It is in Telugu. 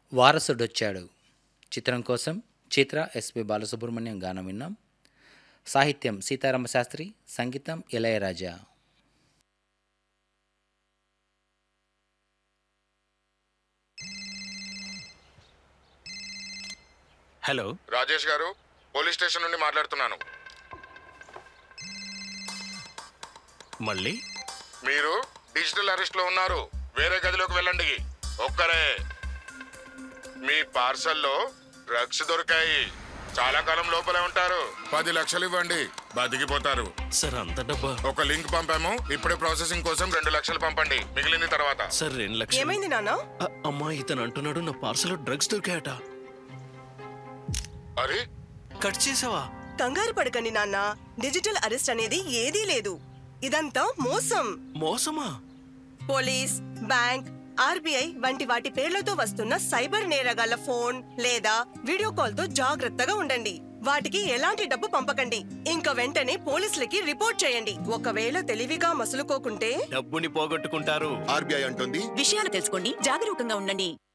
వారసుడొచ్చాడు చిత్రం కోసం చిత్ర ఎస్పి బాలసుబ్రహ్మణ్యం గానం విన్నాం సాహిత్యం సీతారామ శాస్త్రి సంగీతం ఇళయరాజా హలో రాజేష్ గారు పోలీస్ స్టేషన్ నుండి మాట్లాడుతున్నాను మళ్ళీ మీరు డిజిటల్ అరెస్ట్ లో ఉన్నారు వేరే గదిలోకి వెళ్ళండి ఒక్కరే మీ పార్సల్లో డ్రగ్స్ దొరికాయి చాలా కాలం లోపలే ఉంటారు పది లక్షలు ఇవ్వండి బతికిపోతారు సార్ అంత డబ్బా ఒక లింక్ పంపాము ఇప్పుడే ప్రాసెసింగ్ కోసం రెండు లక్షలు పంపండి మిగిలింది తర్వాత సార్ రెండు లక్షలు ఏమైంది నాన్న అ- అమ్మా ఇతను అంటున్నాడు నా పార్సల్ డ్రగ్స్ దొరికాయట అరే కట్ చేసావా కంగారు పడకండి నాన్న డిజిటల్ అరెస్ట్ అనేది ఏదీ లేదు ఇదంతా మోసం మోసమా పోలీస్ బ్యాంక్ ఆర్బీఐ వంటి వాటి పేర్లతో వస్తున్న సైబర్ నేరగాళ్ల ఫోన్ లేదా వీడియో కాల్ తో జాగ్రత్తగా ఉండండి వాటికి ఎలాంటి డబ్బు పంపకండి ఇంకా వెంటనే పోలీసులకి రిపోర్ట్ చేయండి ఒకవేళ తెలివిగా మసులుకోకుంటే డబ్బుని పోగొట్టుకుంటారు ఆర్బీఐ అంటుంది విషయాలు తెలుసుకోండి జాగరూకంగా ఉండండి